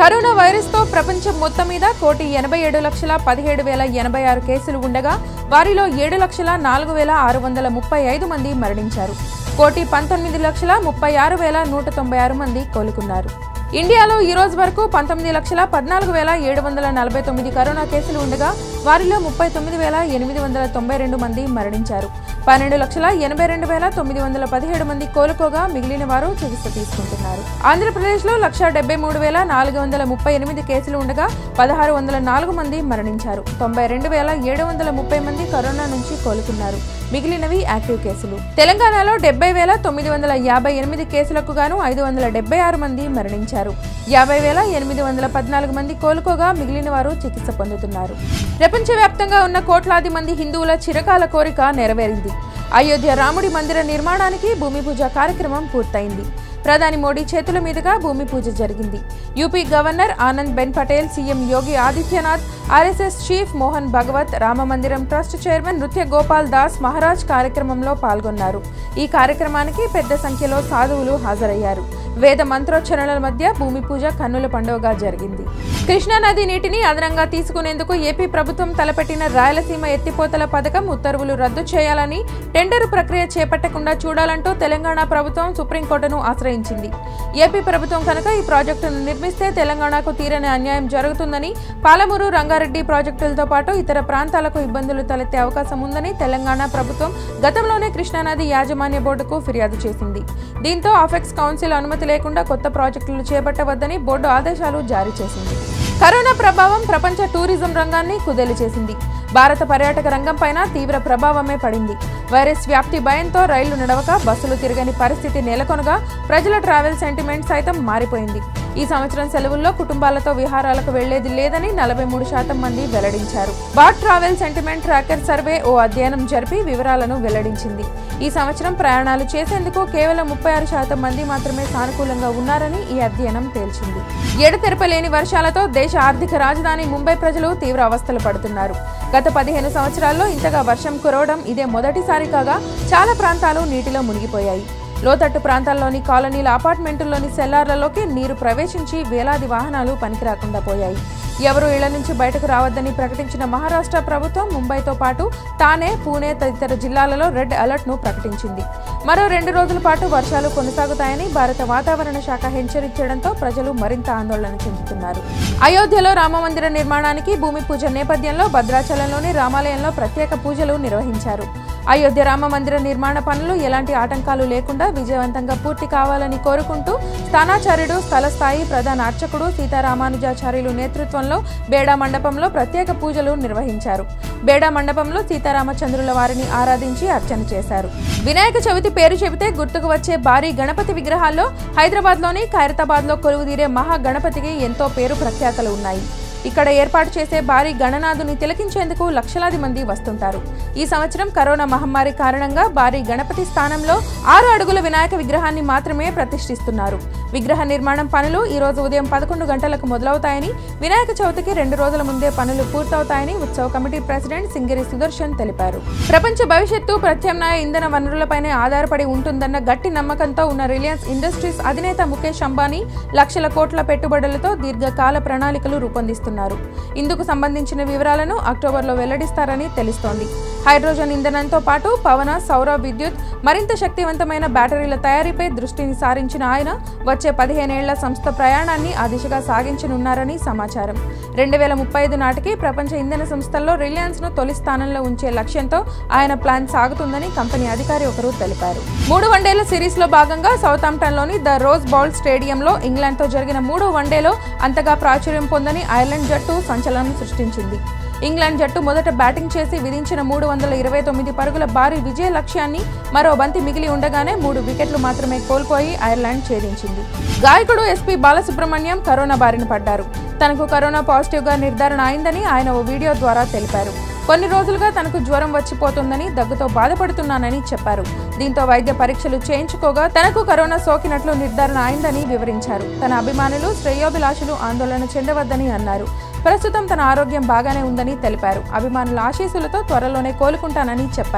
corona వైరస్తో ప్రపంచం మొత్తం మీద కోటి ఎనభై ఏడు లక్షల పదిహేడు వేల ఎనభై ఆరు కేసులు ఉండగా వారిలో ఏడు లక్షల నాలుగు వేల ఆరు వందల ముప్పై ఐదు మంది మరణించారు కోటి పంతొమ్మిది లక్షల ముప్పై ఆరు వేల నూట తొంభై ఆరు మంది కోలుకున్నారు ఇండియాలో ఈ రోజు వరకు పంతొమ్మిది లక్షల పద్నాలుగు వేల ఏడు వందల నలభై తొమ్మిది కరోనా కేసులు ఉండగా వారిలో ముప్పై తొమ్మిది వేల ఎనిమిది వందల తొంభై రెండు మంది మరణించారు పన్నెండు లక్షల ఎనభై రెండు వేల తొమ్మిది వందల పదిహేడు మంది కోలుకోగా మిగిలిన వారు చికిత్స తీసుకుంటున్నారు ఆంధ్రప్రదేశ్లో లక్ష డెబ్బై మూడు వేల నాలుగు వందల ముప్పై ఎనిమిది కేసులు ఉండగా పదహారు వందల నాలుగు మంది మరణించారు తొంభై రెండు వేల ఏడు వందల ముప్పై మంది కరోనా నుంచి కోలుకున్నారు మిగిలినవి యాక్టివ్ కేసులు తెలంగాణలో డెబ్బై వేల తొమ్మిది వందల యాభై ఎనిమిది కేసులకు గాను ఐదు వందల డెబ్బై ఆరు మంది మరణించారు యాభై వేల ఎనిమిది వందల పద్నాలుగు మంది కోలుకోగా మిగిలిన వారు చికిత్స పొందుతున్నారు ప్రపంచవ్యాప్తంగా ఉన్న కోట్లాది మంది హిందువుల చిరకాల కోరిక నెరవేరింది అయోధ్య రాముడి మందిర నిర్మాణానికి భూమి పూజ కార్యక్రమం పూర్తయింది ప్రధాని మోడీ చేతుల మీదుగా భూమి పూజ జరిగింది UP governor Anand Ben Patel CM Yogi Adityanath RSS chief Mohan Bhagwat రామమందిరం ట్రస్ట్ చైర్మన్ నృత్య గోపాల్ దాస్ మహారాజ్ కార్యక్రమంలో పాల్గొన్నారు ఈ కార్యక్రమానికి పెద్ద సంఖ్యలో సాధువులు హాజరయ్యారు వేద మంత్రోచ్చరణల మధ్య భూమి పూజ కన్నుల పండుగగా జరిగింది కృష్ణానది నీటిని అదనంగా తీసుకునేందుకు ఏపీ ప్రభుత్వం తలపెట్టిన రాయలసీమ ఎత్తిపోతల పథకం ఉత్తర్వులు రద్దు చేయాలని టెండర్ ప్రక్రియ చేపట్టకుండా చూడాలంటూ తెలంగాణ ప్రభుత్వం సుప్రీంకోర్టును ఆశ్రయించింది ఏపీ ప్రభుత్వం కనుక ఈ ప్రాజెక్టును నిర్మిస్తే తెలంగాణకు తీరని అన్యాయం జరుగుతుందని పాలమూరు రంగారెడ్డి ప్రాజెక్టులతో పాటు ఇతర ప్రాంతాలకు ఇబ్బందులు తలెత్తే అవకాశం ఉందని తెలంగాణ ప్రభుత్వం గతంలోనే కృష్ణానది యాజమాన్య బోర్డుకు ఫిర్యాదు చేసింది దీంతో అఫెక్స్ కౌన్సిల్ అనుమతి లేకుండా కొత్త ప్రాజెక్టులు చేపట్టవద్దని బోర్డు ఆదేశాలు జారీ చేసింది కరోనా ప్రభావం ప్రపంచ టూరిజం రంగాన్ని కుదేలు చేసింది భారత పర్యాటక రంగంపైన తీవ్ర ప్రభావమే పడింది వైరస్ వ్యాప్తి భయంతో రైళ్లు నడవక బస్సులు తిరగని పరిస్థితి నెలకొనగా ప్రజల ట్రావెల్ సెంటిమెంట్ సైతం మారిపోయింది ఈ సంవత్సరం సెలవుల్లో కుటుంబాలతో విహారాలకు వెళ్లేది లేదని నలభై మూడు శాతం మంది వెల్లడించారు బాట్ ట్రావెల్ సెంటిమెంట్ ట్రాకర్ సర్వే ఓ అధ్యయనం జరిపి వివరాలను వెల్లడించింది ఈ సంవత్సరం ప్రయాణాలు చేసేందుకు కేవలం ముప్పై ఆరు శాతం మంది మాత్రమే సానుకూలంగా ఉన్నారని ఈ అధ్యయనం తేల్చింది ఎడతెరపలేని వర్షాలతో దేశ ఆర్థిక రాజధాని ముంబై ప్రజలు తీవ్ర అవస్థలు పడుతున్నారు గత పదిహేను సంవత్సరాల్లో ఇంతగా వర్షం కురవడం ఇదే మొదటిసారి కాగా చాలా ప్రాంతాలు నీటిలో మునిగిపోయాయి లోతట్టు ప్రాంతాల్లోని కాలనీల అపార్ట్మెంటుల్లోని సెల్లార్లలోకి నీరు ప్రవేశించి వేలాది వాహనాలు పనికిరాకుండా పోయాయి ఎవరూ ఇళ్ల నుంచి బయటకు రావద్దని ప్రకటించిన మహారాష్ట్ర ప్రభుత్వం ముంబైతో పాటు తానే పూణే తదితర జిల్లాలలో రెడ్ అలర్ట్ను ప్రకటించింది మరో రెండు రోజుల పాటు వర్షాలు కొనసాగుతాయని భారత వాతావరణ శాఖ హెచ్చరించడంతో ప్రజలు మరింత ఆందోళన చెందుతున్నారు అయోధ్యలో రామమందిర నిర్మాణానికి భూమి పూజ నేపథ్యంలో భద్రాచలంలోని రామాలయంలో ప్రత్యేక పూజలు నిర్వహించారు అయోధ్య రామ మందిర నిర్మాణ పనులు ఎలాంటి ఆటంకాలు లేకుండా విజయవంతంగా పూర్తి కావాలని కోరుకుంటూ స్థానాచార్యుడు స్థల స్థాయి ప్రధాన అర్చకుడు సీతారామానుజాచార్యులు నేతృత్వంలో బేడా మండపంలో ప్రత్యేక పూజలు నిర్వహించారు బేడా మండపంలో సీతారామచంద్రుల వారిని ఆరాధించి అర్చన చేశారు వినాయక చవితి పేరు చెబితే గుర్తుకు వచ్చే భారీ గణపతి విగ్రహాల్లో హైదరాబాద్లోని ఖైరతాబాద్లో కొలువుదీరే మహా గణపతికి ఎంతో పేరు ప్రఖ్యాతలు ఉన్నాయి ఇక్కడ ఏర్పాటు చేసే భారీ గణనాథుని తిలకించేందుకు లక్షలాది మంది వస్తుంటారు ఈ సంవత్సరం కరోనా మహమ్మారి కారణంగా భారీ గణపతి స్థానంలో ఆరు అడుగుల వినాయక విగ్రహాన్ని మాత్రమే ప్రతిష్ఠిస్తున్నారు విగ్రహ నిర్మాణం పనులు ఈ రోజు ఉదయం పదకొండు గంటలకు మొదలవుతాయని వినాయక చవితికి రెండు రోజుల ముందే పనులు పూర్తవుతాయని ఉత్సవ కమిటీ ప్రెసిడెంట్ సింగిరి సుదర్శన్ తెలిపారు ప్రపంచ భవిష్యత్తు ప్రత్యామ్నాయ ఇంధన వనరులపైనే ఆధారపడి ఉంటుందన్న గట్టి నమ్మకంతో ఉన్న రిలయన్స్ ఇండస్ట్రీస్ అధినేత ముఖేష్ అంబానీ లక్షల కోట్ల పెట్టుబడులతో దీర్ఘకాల ప్రణాళికలు రూపొందిస్తున్నారు ఇందుకు సంబంధించిన వివరాలను అక్టోబర్లో వెల్లడిస్తారని తెలుస్తోంది హైడ్రోజన్ ఇంధనంతో పాటు పవన సౌర విద్యుత్ మరింత శక్తివంతమైన బ్యాటరీల తయారీపై దృష్టిని సారించిన ఆయన వచ్చే పదిహేనేళ్ల సంస్థ ప్రయాణాన్ని ఆ దిశగా సాగించనున్నారని సమాచారం రెండు వేల ముప్పై ఐదు నాటికి ప్రపంచ ఇంధన సంస్థల్లో రిలయన్స్ ను తొలి స్థానంలో ఉంచే లక్ష్యంతో ఆయన ప్లాన్ సాగుతుందని కంపెనీ అధికారి ఒకరు తెలిపారు మూడు వన్డేల సిరీస్ లో భాగంగా సౌతాంప్టన్లోని ద రోజ్ బౌల్ స్టేడియంలో ఇంగ్లాండ్తో జరిగిన మూడో వన్డేలో అంతగా ప్రాచుర్యం పొందని ఐర్లాండ్ జట్టు సంచలనం సృష్టించింది ఇంగ్లాండ్ జట్టు మొదట బ్యాటింగ్ చేసి విధించిన మూడు వందల ఇరవై తొమ్మిది పరుగుల భారీ విజయ లక్ష్యాన్ని మరో బంతి మిగిలి ఉండగానే మూడు వికెట్లు మాత్రమే కోల్పోయి ఐర్లాండ్ ఛేదించింది గాయకుడు ఎస్పీ బాలసుబ్రహ్మణ్యం కరోనా బారిన పడ్డారు తనకు కరోనా పాజిటివ్గా నిర్ధారణ అయిందని ఆయన ఓ వీడియో ద్వారా తెలిపారు కొన్ని రోజులుగా తనకు జ్వరం వచ్చిపోతుందని దగ్గుతో బాధపడుతున్నానని చెప్పారు దీంతో వైద్య పరీక్షలు చేయించుకోగా తనకు కరోనా సోకినట్లు నిర్ధారణ అయిందని వివరించారు తన అభిమానులు శ్రేయోభిలాషులు ఆందోళన చెందవద్దని అన్నారు ప్రస్తుతం తన ఆరోగ్యం బాగానే ఉందని తెలిపారు అభిమానుల ఆశీస్సులతో త్వరలోనే కోలుకుంటానని చెప్పారు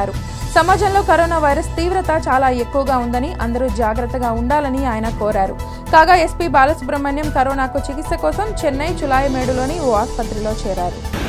సమాజంలో కరోనా వైరస్ తీవ్రత చాలా ఎక్కువగా ఉందని అందరూ జాగ్రత్తగా ఉండాలని ఆయన కోరారు కాగా ఎస్పీ బాలసుబ్రహ్మణ్యం కరోనాకు చికిత్స కోసం చెన్నై చులాయమేడులోని ఓ ఆసుపత్రిలో చేరారు